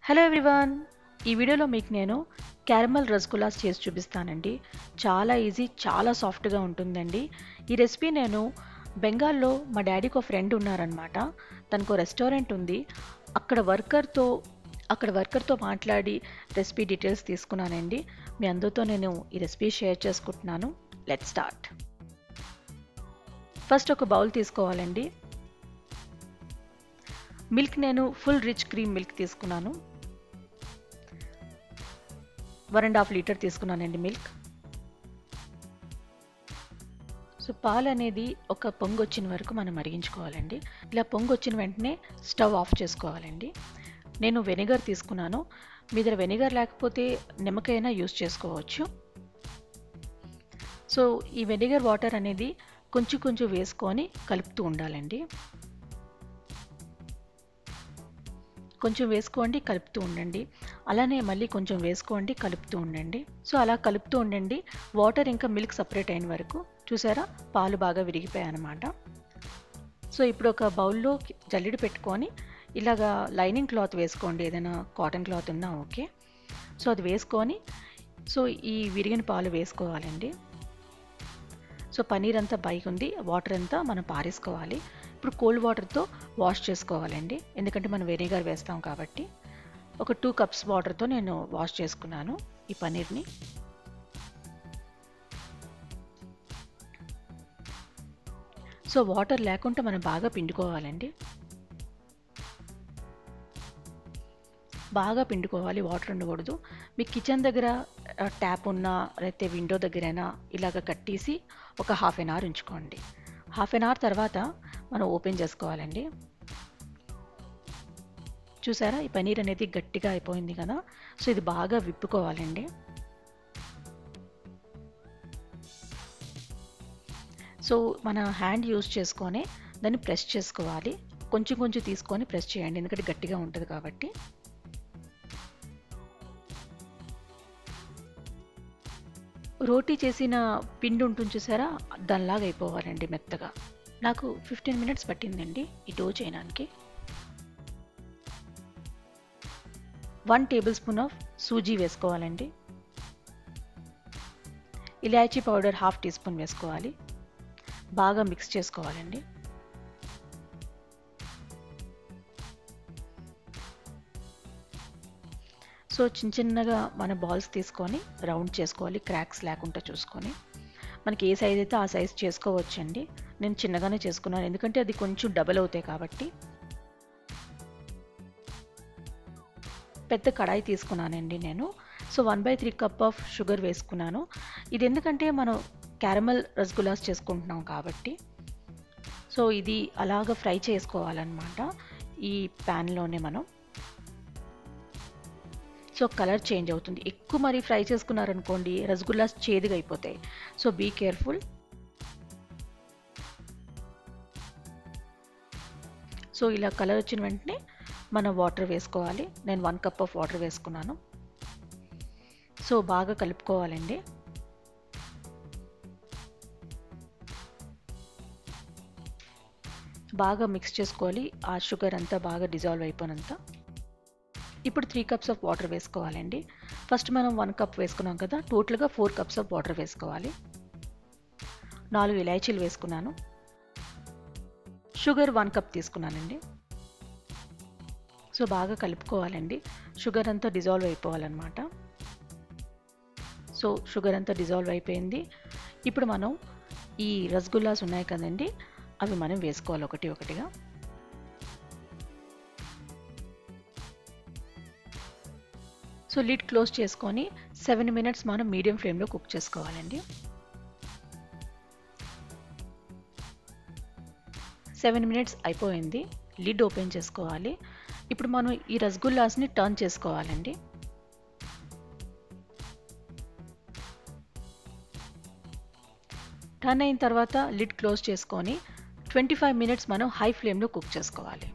hello everyone ఈ వీడియోలో మీకు నేను క్యారమల్ రసగుల్లాస్ చేసి చూపిస్తానండి చాలా ఈజీ చాలా సాఫ్ట్గా ఉంటుందండి ఈ రెసిపీ నేను బెంగాల్లో మా డాడీకి ఒక ఫ్రెండ్ ఉన్నారనమాట తనకు రెస్టారెంట్ ఉంది అక్కడ వర్కర్తో అక్కడ వర్కర్తో మాట్లాడి రెసిపీ డీటెయిల్స్ తీసుకున్నానండి మీ అందరితో నేను ఈ రెసిపీ షేర్ చేసుకుంటున్నాను లెట్ స్టార్ట్ ఫస్ట్ ఒక బౌల్ తీసుకోవాలండి మిల్క్ నేను ఫుల్ రిచ్ క్రీమ్ మిల్క్ తీసుకున్నాను వన్ అండ్ హాఫ్ లీటర్ తీసుకున్నానండి మిల్క్ సో పాలు అనేది ఒక పొంగు వచ్చిన వరకు మనం మరిగించుకోవాలండి ఇలా పొంగు వచ్చిన వెంటనే స్టవ్ ఆఫ్ చేసుకోవాలండి నేను వెనిగర్ తీసుకున్నాను మీ దగ్గర వెనిగర్ లేకపోతే నిమ్మకాయైనా యూస్ చేసుకోవచ్చు సో ఈ వెనిగర్ వాటర్ అనేది కొంచెం కొంచెం వేసుకొని కలుపుతూ ఉండాలండి కొంచెం వేసుకోండి కలుపుతూ ఉండండి అలానే మళ్ళీ కొంచెం వేసుకోండి కలుపుతూ ఉండండి సో అలా కలుపుతూ ఉండండి వాటర్ ఇంకా మిల్క్ సపరేట్ అయిన వరకు చూసారా పాలు బాగా విరిగిపోయాయి అనమాట సో ఇప్పుడు ఒక బౌల్లో జల్లెడ పెట్టుకొని ఇలాగా లైనింగ్ క్లాత్ వేసుకోండి ఏదైనా కాటన్ క్లాత్ ఉన్నా ఓకే సో అది వేసుకొని సో ఈ విరిగిన పాలు వేసుకోవాలండి సో పనీర్ అంతా బైక్ ఉంది వాటర్ అంతా మనం పారేసుకోవాలి ఇప్పుడు కోల్డ్ వాటర్తో వాష్ చేసుకోవాలండి ఎందుకంటే మనం వెనిగర్ వేస్తాం కాబట్టి ఒక టూ కప్స్ వాటర్తో నేను వాష్ చేసుకున్నాను ఈ పనీర్ని సో వాటర్ లేకుండా మనం బాగా పిండుకోవాలండి బాగా పిండుకోవాలి వాటర్ ఉండకూడదు మీ కిచెన్ దగ్గర ట్యాప్ ఉన్నా లేకపోతే విండో దగ్గరైనా ఇలాగ కట్టేసి ఒక హాఫ్ అన్ అవర్ ఉంచుకోండి హాఫ్ అన్ అవర్ తర్వాత మనం ఓపెన్ చేసుకోవాలండి చూసారా ఈ పనీర్ అనేది గట్టిగా అయిపోయింది కదా సో ఇది బాగా విప్పుకోవాలండి సో మన హ్యాండ్ యూజ్ చేసుకొని దాన్ని ప్రెస్ చేసుకోవాలి కొంచెం కొంచెం తీసుకొని ప్రెస్ చేయండి ఎందుకంటే గట్టిగా ఉంటుంది కాబట్టి రోటీ చేసిన పిండి ఉంటుంది చూసారా దానిలాగా అయిపోవాలండి మెత్తగా నాకు ఫిఫ్టీన్ మినిట్స్ పట్టిందండి ఈ డో చేయడానికి one tablespoon of suji వేసుకోవాలండి elaichi powder half teaspoon వేసుకోవాలి బాగా మిక్స్ చేసుకోవాలండి సో చిన్న చిన్నగా మన బాల్స్ తీసుకొని రౌండ్ చేసుకోవాలి క్రాక్స్ లేకుండా చూసుకొని మనకి ఏ సైజ్ అయితే ఆ సైజ్ చేసుకోవచ్చండి నేను చిన్నగానే చేసుకున్నాను ఎందుకంటే అది కొంచెం డబల్ అవుతాయి కాబట్టి పెద్ద కడాయి తీసుకున్నానండి నేను so one by three cup of sugar వేసుకున్నాను ఇది ఎందుకంటే మనం క్యారమల్ రసగుల్లాస్ చేసుకుంటున్నాం కాబట్టి సో ఇది అలాగ ఫ్రై చేసుకోవాలన్నమాట ఈ ప్యాన్లోనే మనం సో కలర్ చేంజ్ అవుతుంది ఎక్కువ మరి ఫ్రై చేసుకున్నారనుకోండి రసగుల్లాస్ చేదుగా అయిపోతాయి సో బీ కేర్ఫుల్ సో ఇలా కలర్ వచ్చిన వెంటనే మనం వాటర్ వేసుకోవాలి నేను వన్ కప్ ఆఫ్ వాటర్ వేసుకున్నాను సో బాగా కలుపుకోవాలండి బాగా మిక్స్ చేసుకోవాలి ఆ షుగర్ అంతా బాగా డిజాల్వ్ అయిపోయినంత ఇప్పుడు త్రీ కప్స్ ఆఫ్ వాటర్ వేసుకోవాలండి ఫస్ట్ మనం వన్ కప్ వేసుకున్నాం కదా టోటల్గా ఫోర్ కప్స్ ఆఫ్ వాటర్ వేసుకోవాలి నాలుగు ఇలాచీలు వేసుకున్నాను షుగర్ వన్ కప్ తీసుకున్నానండి సో బాగా కలుపుకోవాలండి షుగర్ అంతా డిజాల్వ్ అయిపోవాలన్నమాట సో షుగర్ అంతా డిజాల్వ్ అయిపోయింది ఇప్పుడు మనం ఈ రసగుల్లాస్ ఉన్నాయి కదండి అవి మనం వేసుకోవాలి ఒకటి ఒకటిగా సో లిడ్ క్లోజ్ చేసుకొని సెవెన్ మినిట్స్ మనం మీడియం ఫ్లేమ్లో కుక్ చేసుకోవాలండి సెవెన్ మినిట్స్ అయిపోయింది లిడ్ ఓపెన్ చేసుకోవాలి ఇప్పుడు మనం ఈ రసగుల్లాస్ని టర్న్ చేసుకోవాలండి టర్న్ అయిన తర్వాత లిడ్ క్లోజ్ చేసుకొని ట్వంటీ ఫైవ్ మినిట్స్ మనం హై ఫ్లేమ్లో కుక్ చేసుకోవాలి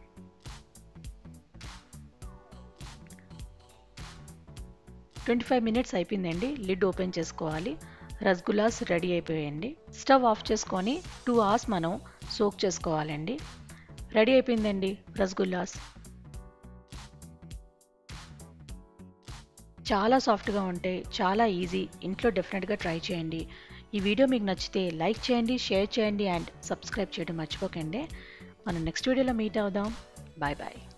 ట్వంటీ ఫైవ్ మినిట్స్ అయిపోయిందండి లిడ్ ఓపెన్ చేసుకోవాలి రసగుల్లాస్ రెడీ అయిపోయాయండి స్టవ్ ఆఫ్ చేసుకొని టూ అవర్స్ మనం సోక్ చేసుకోవాలండి రెడీ అయిపోయిందండి రసగుల్లాస్ చాలా సాఫ్ట్గా ఉంటాయి చాలా ఈజీ ఇంట్లో డెఫినెట్గా ట్రై చేయండి ఈ వీడియో మీకు నచ్చితే లైక్ చేయండి షేర్ చేయండి అండ్ సబ్స్క్రైబ్ చేయడం మర్చిపోకండి మనం నెక్స్ట్ వీడియోలో మీట్ అవుదాం బాయ్ బాయ్